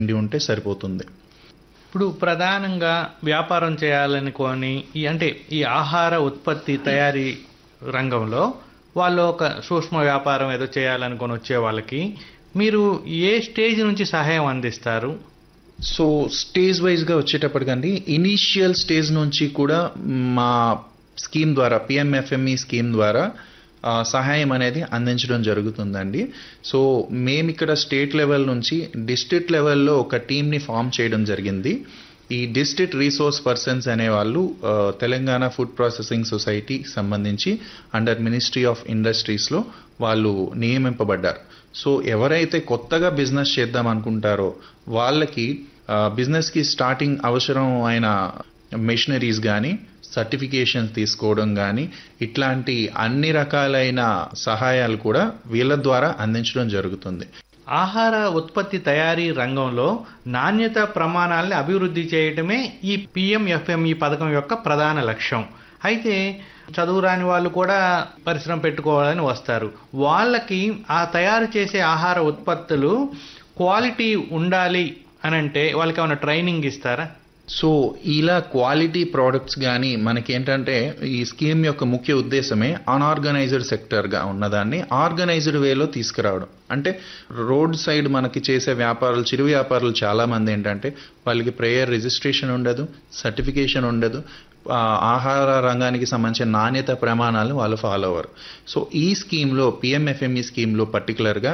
ఉండి ఉంటే సరిపోతుంది ఇప్పుడు ప్రధానంగా వ్యాపారం చేయాలనుకొని ఈ అంటే ఈ ఆహార ఉత్పత్తి తయారీ రంగంలో వాళ్ళు ఒక సూక్ష్మ వ్యాపారం ఏదో చేయాలనుకొని వచ్చే వాళ్ళకి మీరు ఏ స్టేజ్ నుంచి సహాయం అందిస్తారు సో స్టేజ్ వైజ్గా వచ్చేటప్పటికండి ఇనీషియల్ స్టేజ్ నుంచి కూడా మా స్కీమ్ ద్వారా పిఎంఎఫ్ఎంఈ స్కీమ్ ద్వారా ఆ, సహాయం అనేది అందించడం జరుగుతుందండి సో మేము ఇక్కడ స్టేట్ లెవెల్ నుంచి డిస్ట్రిక్ట్ లెవెల్లో ఒక టీమ్ని ఫామ్ చేయడం జరిగింది ఈ డిస్ట్రిక్ట్ రీసోర్స్ పర్సన్స్ అనేవాళ్ళు ఆ, తెలంగాణ ఫుడ్ ప్రాసెసింగ్ సొసైటీ సంబంధించి అండర్ మినిస్ట్రీ ఆఫ్ ఇండస్ట్రీస్లో వాళ్ళు నియమింపబడ్డారు సో ఎవరైతే కొత్తగా బిజినెస్ చేద్దాం అనుకుంటారో వాళ్ళకి ఆ, బిజినెస్కి స్టార్టింగ్ అవసరం అయిన మెషినరీస్ కానీ సర్టిఫికేషన్స్ తీసుకోవడం కానీ ఇట్లాంటి అన్ని రకాలైన సహాయాలు కూడా వీళ్ళ ద్వారా అందించడం జరుగుతుంది ఆహార ఉత్పత్తి తయారీ రంగంలో నాణ్యత ప్రమాణాలని అభివృద్ధి చేయటమే ఈ పిఎంఎఫ్ఎంఈ పథకం యొక్క ప్రధాన లక్ష్యం అయితే చదువు రాని వాళ్ళు కూడా పరిశ్రమ పెట్టుకోవాలని వస్తారు వాళ్ళకి ఆ తయారు చేసే ఆహార ఉత్పత్తులు క్వాలిటీ ఉండాలి అని అంటే వాళ్ళకి ఏమైనా ట్రైనింగ్ ఇస్తారా సో ఇలా క్వాలిటీ ప్రోడక్ట్స్ కానీ మనకేంటంటే ఈ స్కీమ్ యొక్క ముఖ్య ఉద్దేశమే అన్ఆర్గనైజ్డ్ సెక్టర్గా ఉన్నదాన్ని ఆర్గనైజ్డ్ వేలో తీసుకురావడం అంటే రోడ్ సైడ్ మనకి చేసే వ్యాపారులు చిరు వ్యాపారులు చాలా మంది ఏంటంటే వాళ్ళకి ప్రేయర్ రిజిస్ట్రేషన్ ఉండదు సర్టిఫికేషన్ ఉండదు ఆ, ఆహార రంగానికి సంబంధించిన నాణ్యత ప్రమాణాలను వాళ్ళు ఫాలో అవ్వరు సో ఈ స్కీమ్లో పిఎంఎఫ్ఎంఈ స్కీమ్లో పర్టికులర్గా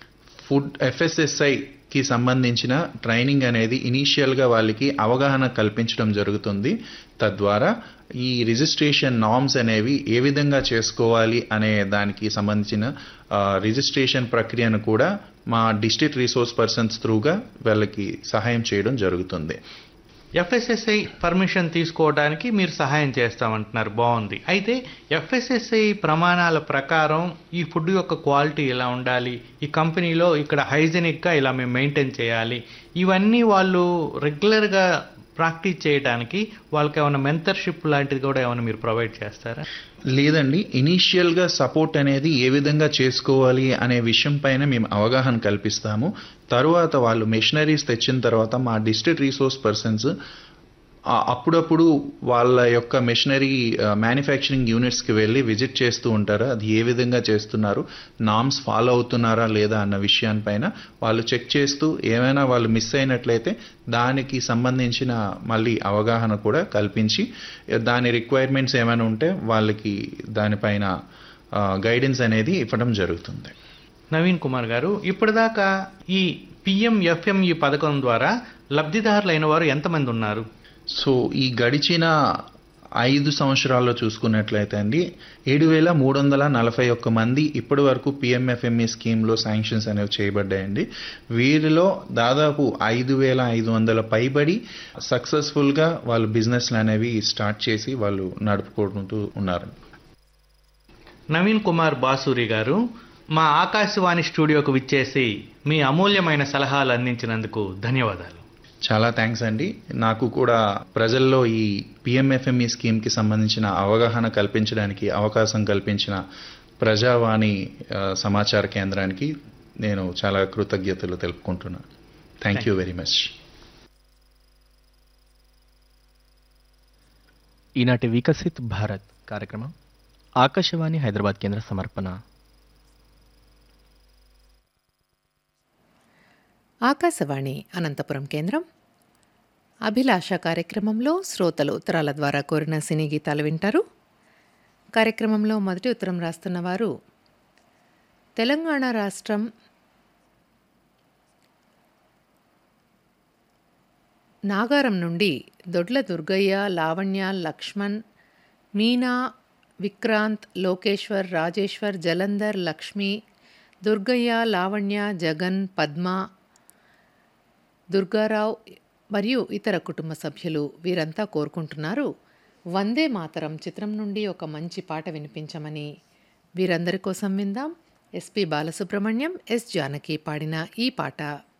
ఫుడ్ ఎఫ్ఎస్ఎస్ఐకి సంబంధించిన ట్రైనింగ్ అనేది ఇనీషియల్గా వాళ్ళకి అవగాహన కల్పించడం జరుగుతుంది తద్వారా ఈ రిజిస్ట్రేషన్ నామ్స్ అనేవి ఏ విధంగా చేసుకోవాలి అనే దానికి సంబంధించిన ఆ, రిజిస్ట్రేషన్ ప్రక్రియను కూడా మా డిస్ట్రిక్ట్ రీసోర్స్ పర్సన్స్ త్రూగా వాళ్ళకి సహాయం చేయడం జరుగుతుంది ఎఫ్ఎస్ఎస్ఐ పర్మిషన్ తీసుకోవడానికి మీరు సహాయం చేస్తామంటున్నారు బాగుంది అయితే ఎఫ్ఎస్ఎస్ఐ ప్రమాణాల ప్రకారం ఈ ఫుడ్ యొక్క క్వాలిటీ ఎలా ఉండాలి ఈ కంపెనీలో ఇక్కడ హైజెనిక్గా ఇలా మేము మెయింటైన్ చేయాలి ఇవన్నీ వాళ్ళు రెగ్యులర్గా ప్రాక్టీస్ చేయడానికి వాళ్ళకి ఏమైనా మెంటర్షిప్ లాంటిది కూడా ఏమైనా మీరు ప్రొవైడ్ చేస్తారా లేదండి ఇనీషియల్గా సపోర్ట్ అనేది ఏ విధంగా చేసుకోవాలి అనే విషయం పైన మేము అవగాహన కల్పిస్తాము తరువాత వాళ్ళు మెషినరీస్ తెచ్చిన తర్వాత మా డిస్ట్రిక్ట్ రీసోర్స్ పర్సన్స్ అప్పుడప్పుడు వాళ్ళ యొక్క మెషినరీ మ్యానుఫ్యాక్చరింగ్ యూనిట్స్కి వెళ్ళి విజిట్ చేస్తూ ఉంటారు అది ఏ విధంగా చేస్తున్నారు నామ్స్ ఫాలో అవుతున్నారా లేదా అన్న విషయాన్పైన వాళ్ళు చెక్ చేస్తూ ఏమైనా వాళ్ళు మిస్ అయినట్లయితే దానికి సంబంధించిన మళ్ళీ అవగాహన కూడా కల్పించి దాని రిక్వైర్మెంట్స్ ఏమైనా ఉంటే వాళ్ళకి దానిపైన గైడెన్స్ అనేది ఇవ్వడం జరుగుతుంది నవీన్ కుమార్ గారు ఇప్పటిదాకా ఈ పిఎంఎఫ్ఎంఈ పథకం ద్వారా లబ్ధిదారులైన వారు ఎంతమంది ఉన్నారు సో ఈ గడిచిన ఐదు సంవత్సరాల్లో చూసుకున్నట్లయితే అండి ఏడు వేల మూడు వందల నలభై ఒక్క మంది ఇప్పటి వరకు పిఎంఎఫ్ఎంఈ స్కీమ్లో శాంక్షన్స్ అనేవి చేయబడ్డాయండి వీరిలో దాదాపు ఐదు వేల ఐదు వందల పైబడి సక్సెస్ఫుల్గా వాళ్ళు బిజినెస్లు అనేవి స్టార్ట్ చేసి వాళ్ళు నడుపుకుంటూ ఉన్నారు నవీన్ కుమార్ బాసూరి గారు మా ఆకాశవాణి స్టూడియోకు విచ్చేసి మీ అమూల్యమైన సలహాలు అందించినందుకు ధన్యవాదాలు చాలా థ్యాంక్స్ అండి నాకు కూడా ప్రజల్లో ఈ పిఎంఎఫ్ఎంఈ స్కీమ్కి సంబంధించిన అవగాహన కల్పించడానికి అవకాశం కల్పించిన ప్రజావాణి ఆ, సమాచార కేంద్రానికి నేను చాలా కృతజ్ఞతలు తెలుపుకుంటున్నాను థ్యాంక్ యూ వెరీ మచ్ ఈనాటి వికసిత్ భారత్ కార్యక్రమం ఆకాశవాణి హైదరాబాద్ కేంద్ర సమర్పణ ఆకాశవాణి అనంతపురం కేంద్రం అభిలాష కార్యక్రమంలో శ్రోతలు ఉత్తరాల ద్వారా కోరిన సినీ గీతాలు వింటారు కార్యక్రమంలో మొదటి ఉత్తరం రాస్తున్న వారు తెలంగాణ రాష్ట్రం నాగారం నుండి దొడ్ల దుర్గయ్య లావణ్య లక్ష్మణ్ మీనా విక్రాంత్ లోకేశ్వర్ రాజేశ్వర్ జలంధర్ లక్ష్మి దుర్గయ్య లావణ్య జగన్ పద్మ దుర్గారావు మరియు ఇతర కుటుంబ సభ్యులు వీరంతా కోరుకుంటున్నారు వందే మాతరం చిత్రం నుండి ఒక మంచి పాట వినిపించమని వీరందరి కోసం విందాం ఎస్పి బాలసుబ్రహ్మణ్యం ఎస్ జానకి పాడిన ఈ పాట